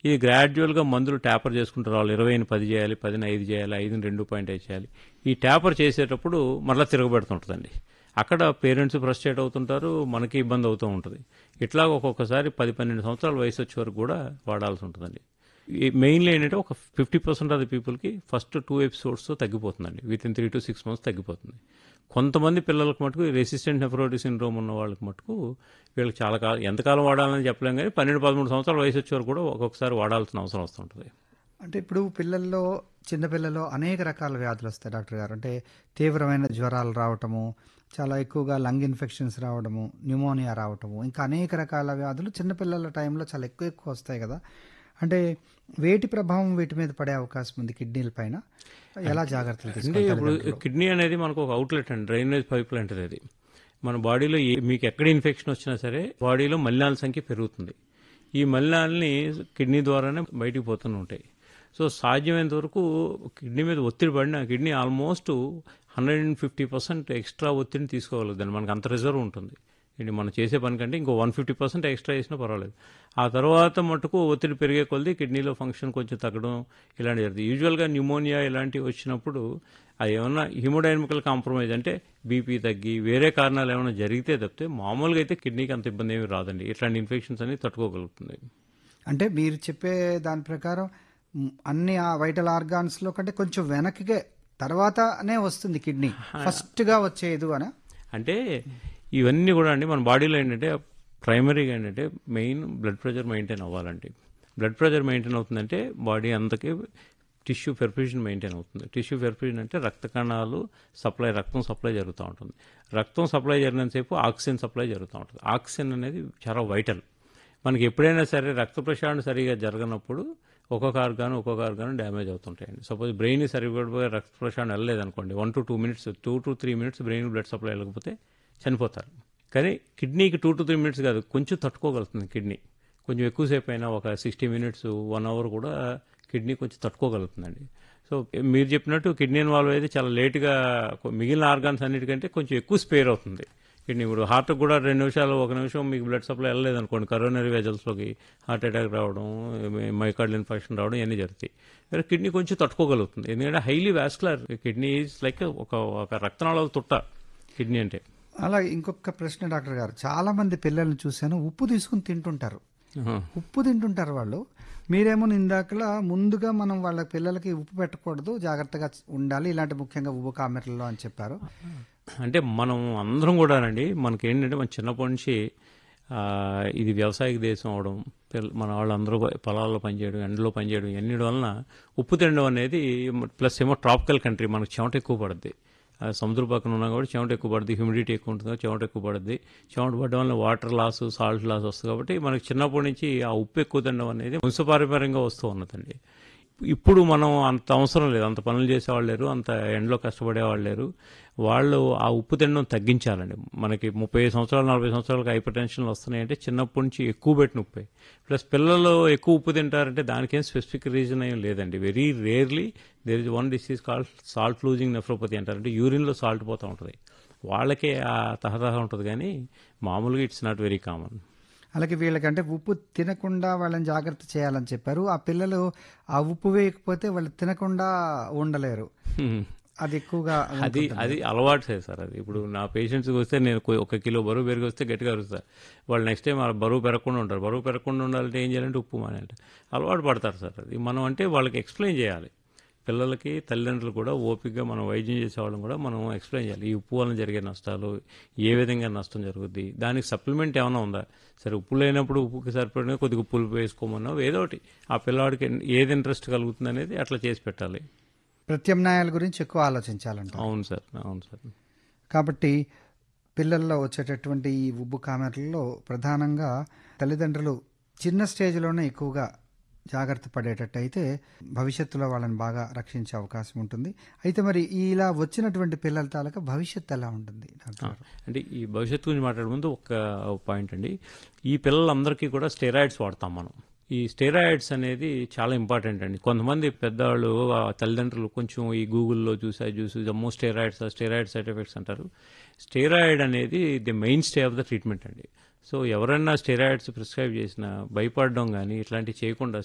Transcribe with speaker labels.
Speaker 1: ఇది గ్రాడ్యువల్గా మందులు ట్యాపర్ చేసుకుంటూ రావాలి ఇరవైని పది చేయాలి పదిని ఐదు చేయాలి ఐదుని రెండు పాయింట్ ఐదు చేయాలి ఈ ట్యాపర్ చేసేటప్పుడు మరలా తిరగబెడుతుంటుందండి అక్కడ పేరెంట్స్ ఫ్రస్ట్రేట్ అవుతుంటారు మనకి ఇబ్బంది అవుతూ ఉంటుంది ఇట్లా ఒక్కొక్కసారి పది పన్నెండు సంవత్సరాల వయసు వచ్చే వరకు కూడా వాడాల్సి ఉంటుందండి మెయిన్లీ ఏంటంటే ఒక ఫిఫ్టీ పర్సెంట్ ఆఫ్ ది పీపుల్కి ఫస్ట్ టూ ఎపిసోడ్స్తో తగ్గిపోతుందండి within three to six months తగ్గిపోతుంది కొంతమంది పిల్లలకు మటుకు రెసిస్టెంట్ నెఫ్రోటిక్ సిండ్రోమ్ ఉన్న వాళ్ళకి మటుకు వీళ్ళకి చాలా కాలం ఎంతకాలం వాడాలని చెప్పలేం కానీ పన్నెండు పదమూడు సంవత్సరాల వయసు వచ్చే వరకు కూడా ఒక్కొక్కసారి వాడాల్సిన అవసరం వస్తుంటుంది
Speaker 2: అంటే ఇప్పుడు పిల్లల్లో చిన్నపిల్లల్లో అనేక రకాల వ్యాధులు వస్తాయి డాక్టర్ గారు అంటే తీవ్రమైన జ్వరాలు రావటము చాలా ఎక్కువగా లంగ్ ఇన్ఫెక్షన్స్ రావడము న్యూమోనియా రావటము ఇంకా అనేక రకాల వ్యాధులు చిన్నపిల్లల టైంలో చాలా ఎక్కువ ఎక్కువ వస్తాయి కదా అంటే వేటి ప్రభావం వీటి మీద పడే అవకాశం ఉంది కిడ్నీల పైన ఎలా జాగ్రత్తలు
Speaker 1: అంటే
Speaker 2: తీసుకోవాలి
Speaker 1: ఇప్పుడు కిడ్నీ అనేది మనకు ఒక అవుట్లెట్ అండి డ్రైనేజ్ పైప్ లాంటిది అది మన బాడీలో ఏ- మీకు ఎక్కడ ఇన్ఫెక్షన్ వచ్చినా సరే బాడీలో మలినాల సంఖ్య పెరుగుతుంది ఈ మలినాలని కిడ్నీ ద్వారానే బయటికి పోతూనే ఉంటాయి సో సాధ్యమైనంత వరకు కిడ్నీ మీద ఒత్తిడి పడిన kidney almost hundred and fifty percent extra ఒత్తిడిని తీసుకోగలుగుతుంది మనకు అంత రిజర్వ్ ఉంటుంది ఇది మనం చేసే పని కంటే ఇంకో వన్ ఫిఫ్టీ పర్సెంట్ ఎక్స్ట్రా చేసినా పర్వాలేదు ఆ తర్వాత మటుకు ఒత్తిడి పెరిగే కొలది కిడ్నీలో ఫంక్షన్ కొంచెం తగ్గడం ఇలాంటి జరుగుతుంది యూజువల్గా న్యూమోనియా ఇలాంటివి వచ్చినప్పుడు అది ఏమన్నా హిమోడైనమికల్ కాంప్రమైజ్ అంటే బీపీ తగ్గి వేరే కారణాలు ఏమైనా జరిగితే తప్పితే మామూలుగా అయితే కిడ్నీకి అంత ఇబ్బంది ఏమి రాదండి ఇట్లాంటి ఇన్ఫెక్షన్స్ అన్ని తట్టుకోగలుగుతుంది
Speaker 2: అంటే మీరు చెప్పే దాని ప్రకారం మ్, అన్ని ఆ వైటల్ ఆర్గాన్స్ లో కంటే కొంచెం వెనక్కిగే తర్వాతనే వస్తుంది కిడ్నీ ఫస్ట్ గా వచ్చేది అని
Speaker 1: అంటే ఇవన్నీ కూడా అండి మన బాడీలో ఏంటంటే ప్రైమరీగా ఏంటంటే మెయిన్ బ్లడ్ ప్రెషర్ మెయింటైన్ అవ్వాలండి బ్లడ్ ప్రెషర్ మెయింటైన్ అవుతుందంటే బాడీ అంతకే టిష్యూ పెర్ఫ్యూజన్ మెయింటైన్ అవుతుంది టిష్యూ పెర్ఫ్యూజన్ అంటే రక్త కణాలు సప్లై రక్తం సప్లై జరుగుతూ ఉంటుంది రక్తం సప్లై జరిగినంతసేపు ఆక్సిజన్ సప్లై జరుగుతూ ఉంటుంది ఆక్సిజన్ అనేది చాలా వైటల్ మనకి ఎప్పుడైనా సరే రక్త ప్రసారణ సరిగా జరగనప్పుడు ఒక్కొక్క ఆర్గాన్ ఒక్కొక్క ఆర్గాన్ డ్యామేజ్ అవుతుంటాయండి సపోజ్ బ్రెయిన్ సరిపడిపోయి రక్త ప్రసారణ వెళ్ళలేదనుకోండి one to two minutes two to three minutes brain blood supply వెళ్ళకపోతే చనిపోతారు కానీ కిడ్నీకి టూ టు త్రీ మినిట్స్ కాదు కొంచెం తట్టుకోగలుగుతుంది కిడ్నీ కొంచెం ఎక్కువసేపు అయినా ఒక సిక్స్టీ మినిట్స్ వన్ అవర్ కూడా కిడ్నీ కొంచెం తట్టుకోగలుగుతుందండి సో మీరు చెప్పినట్టు కిడ్నీ ఇన్వాల్వ్ అయితే చాలా లేట్గా మిగిలిన ఆర్గాన్స్ అన్నిటికంటే కొంచెం ఎక్కువ స్పేర్ అవుతుంది కిడ్నీ ఇప్పుడు హార్ట్ కూడా రెండు నిమిషాలు ఒక నిమిషం మీకు బ్లడ్ సప్లై వెళ్ళలేదు అనుకోండి కరోనరీ వెజల్స్లోకి హార్ట్ అటాక్ రావడం మైకార్డ్ ఇన్ఫెక్షన్ రావడం ఇవన్నీ జరుగుతాయి కానీ కిడ్నీ కొంచెం తట్టుకోగలుగుతుంది ఎందుకంటే highly vascular kidney is like ఒక ఒక రక్తనాళాల తుట్ట కిడ్నీ అంటే
Speaker 2: అలా ఇంకొక ప్రశ్న డాక్టర్ గారు చాలా మంది పిల్లల్ని చూశాను ఉప్పు తీసుకుని తింటుంటారు ఉప్పు తింటుంటారు వాళ్ళు మీరేమో ఇందాకలా ముందుగా మనం వాళ్ళ పిల్లలకి ఉప్పు పెట్టకూడదు జాగ్రత్తగా ఉండాలి ఇలాంటి ముఖ్యంగా ఉప్పు కామెరల్లో అని చెప్పారు
Speaker 1: అంటే మనం అందరం కూడానండి మనకి ఏంటంటే మన చిన్నప్పటి నుంచి ఆ, ఇది వ్యవసాయక దేశం అవడం పిల్ల- మన వాళ్ళందరూ పొలాల్లో పనిచేయడం ఎండలో పనిచేయడం ఇవన్నీ వలన ఉప్పు తినడం అనేది ప్లస్ ఏమో ట్రాపికల్ కంట్రీ మనకు చెమట ఎక్కువ పడుద్ది ఆ, సముద్ర పక్కన ఉన్నాం కాబట్టి చెమట ఎక్కువ పడుద్ది హ్యూమిడిటీ ఎక్కువ ఉంటుంది కాబట్టి చెమట ఎక్కువ పడుద్ది చెమట పడడం వల్ల వాటర్ లాస్ సాల్ట్ లాస్ వస్తుంది కాబట్టి మనకి చిన్నప్పటి నుంచి ఆ ఉప్పు ఎక్కువ తినడం అనేది వంశపారంపర్యంగా వస్తూ ఉన్నదండి ఇప్పుడు మనం అంత అవసరం లేదు అంత పనులు చేసేవాళ్ళు లేరు అంత ఎండలో కష్టపడేవాళ్ళు లేరు వాళ్ళు ఆ ఉప్పు తినడం తగ్గించాలండి మనకి ముప్పై సంవత్సరాలు నలభై సంవత్సరాలకు హైపర్ టెన్షన్లు వస్తున్నాయంటే చిన్నప్పటి నుంచి ఎక్కువ పెట్టిన ఉప్పే ప్లస్ పిల్లలు ఎక్కువ ఉప్పు తింటారంటే దానికేం స్పెసిఫిక్ రీజన్ ఏం లేదండి very rarely there is one disease called salt losing nephropathy అంటారు అంటే యూరిన్లో సాల్ట్ పోతూ ఉంటుంది వాళ్ళకే ఆ తహతహ ఉంటుంది కానీ మామూలుగా ఇట్స్ నాట్ వెరీ కామన్
Speaker 2: అలాగే వీళ్ళకంటే ఉప్పు తినకుండా వాళ్ళని జాగ్రత్త చేయాలని చెప్పారు ఆ పిల్లలు ఆ ఉప్పు వేయకపోతే వాళ్ళు తినకుండా ఉండలేరు అది ఎక్కువగా
Speaker 1: అది అది అలవాటు సార్ అది ఇప్పుడు నా పేషెంట్స్కి వస్తే నేను కొ- ఒక కిలో బరువు పెరిగి వస్తే గట్టిగా అరుస్తారు వాళ్ళు నెక్స్ట్ టైం ఆ బరువు పెరగకుండా ఉంటారు బరువు పెరగకుండా ఉండాలంటే ఏం చేయాలంటే ఉప్పు మానేయాలంటే అలవాటు పడతారు సార్ అది మనం అంటే వాళ్ళకి ఎక్స్ప్లెయిన్ చేయాలి పిల్లలకి తల్లిదండ్రులు కూడా ఓపికగా మనం వైద్యం చేసే వాళ్ళని కూడా మనం ఎక్స్ప్లెయిన్ చేయాలి ఈ ఉప్పు వలన జరిగే నష్టాలు ఏ విధంగా నష్టం జరుగుద్ది దానికి సప్లిమెంట్ ఏమైనా ఉందా సరే ఉప్పు లేనప్పుడు ఉప్పుకి సరిపడిన కొద్దిగా ఉప్పులు వేసుకోమన్నావు ఏదో ఒకటి ఆ పిల్లవాడికి ఏది ఇంట్రెస్ట్ కలుగుతుంది అనేది అట్లా చేసి పెట్టాలి
Speaker 2: ప్రత్యామ్నాయాల గురించి ఎక్కువ ఆలోచించాలంట
Speaker 1: అవును సార్ అవును సార్
Speaker 2: కాబట్టి పిల్లల్లో వచ్చేటటువంటి ఈ ఉబ్బు కామెరల్లో ప్రధానంగా తల్లిదండ్రులు చిన్న స్టేజ్లోనే ఎక్కువగా జాగ్రత్త పడేటట్టు అయితే భవిష్యత్తులో వాళ్ళని బాగా రక్షించే అవకాశం ఉంటుంది అయితే మరి ఇలా వచ్చినటువంటి పిల్లల తాలూకా భవిష్యత్తు ఎలా ఉంటుంది డాక్టర్ గారు?
Speaker 1: అంటే ఈ భవిష్యత్తు గురించి మాట్లాడే ముందు ఒక పాయింట్ అండి ఈ పిల్లలందరికీ కూడా స్టెరాయిడ్స్ వాడతాం మనం ఈ స్టెరాయిడ్స్ అనేది చాలా ఇంపార్టెంట్ అండి కొంతమంది పెద్దవాళ్ళు ఆ తల్లిదండ్రులు కొంచెం ఈ గూగుల్లో చూసా చూసి జమ్మో స్టెరాయిడ్స్ స్టెరాయిడ్ సైడ్ ఎఫెక్ట్స్ అంటారు స్టెరాయిడ్ అనేది the mainstay of the treatment అండి సో ఎవరైనా స్టెరాయిడ్స్ ప్రిస్క్రైబ్ చేసినా భయపడడం కానీ ఇట్లాంటివి చేయకుండా